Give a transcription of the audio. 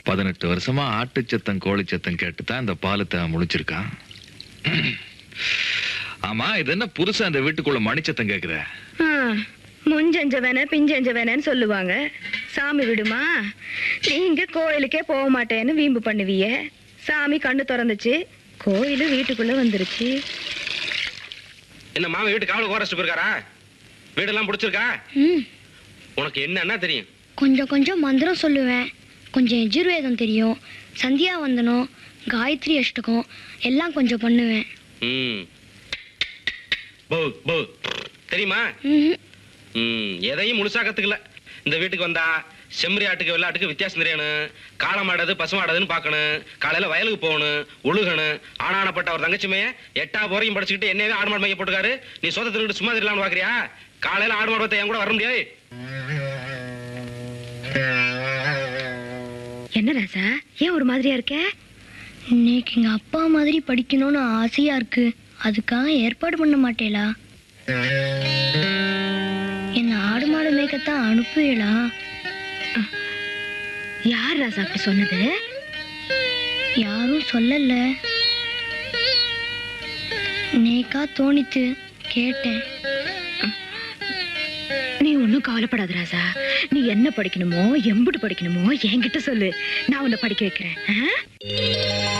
பதினெட்டு வருஷமா ஆட்டுச்சத்தம் கோழிச்சத்தம் கேட்டு தான் இந்த பாலத்தை முடிச்சிருக்கான் ஆமா இது என்ன புதுசா இந்த வீட்டுக்குள்ள மணிச்சத்தம் கேக்குற ஆ, முஞ்செஞ்சவன பிஞ்செஞ்சவனன்னு சொல்லுவாங்க சாமி விடுமா நீங்க கோயிலுக்கே போக மாட்டேன்னு வீம்பு பண்ணுவிய சாமி கண்ணு திறந்துச்சு கோயிலு வீட்டுக்குள்ள வந்துருச்சு என்ன மாமா வீட்டு காவலுக்கு ஓரஸ்ட் போயிருக்காரா வீடெல்லாம் பிடிச்சிருக்கா ம் உனக்கு என்னன்னா தெரியும் கொஞ்சம் கொஞ்சம் மந்திரம் சொல்லுவேன் கொஞ்சம் எஜுர்வேதம் தெரியும் சந்தியா வந்தனம் காயத்ரி அஷ்டகம் எல்லாம் கொஞ்சம் பண்ணுவேன் ம் போ போ தெரியுமா ம்ஹும். ம் எதையும் முழுசா கத்துக்கல இந்த வீட்டுக்கு வந்தா செம்மறி ஆட்டுக்கு வெள்ளாட்டுக்கு வித்தியாசம் தெரியணும் காலம் ஆடாது பசுமாடாதுன்னு பார்க்கணும் காலையில வயலுக்கு போகணும் ஒழுகணும் ஆனானப்பட்ட ஒரு தங்கச்சிமைய எட்டா போரையும் படிச்சுக்கிட்டு என்னவே ஆடு மாடு மைய போட்டுக்காரு நீ சொந்த திருட்டு சும்மா தெரியலாம்னு பாக்குறியா காலையில ஆடு மாடு பார்த்த என் கூட வர முடியாது என்ன ராசா ஏன் ஒரு மாதிரியா இருக்க இன்னைக்கு எங்க அப்பா மாதிரி படிக்கணும்னு ஆசையா இருக்கு அதுக்காக ஏற்பாடு பண்ண மாட்டேலா என்ன ஆடு மாடு மேய்க்கத்தான் அனுப்புவீளா யார் ராசா அப்படி சொன்னது யாரும் சொல்லல நேக்கா தோணித்து கேட்டேன் நீ ஒன்னும் கவலைப்படாத ராசா நீ என்ன படிக்கணுமோ எம்புட்டு படிக்கணுமோ என்கிட்ட சொல்லு நான் உன்னை படிக்க வைக்கிறேன் ஆ?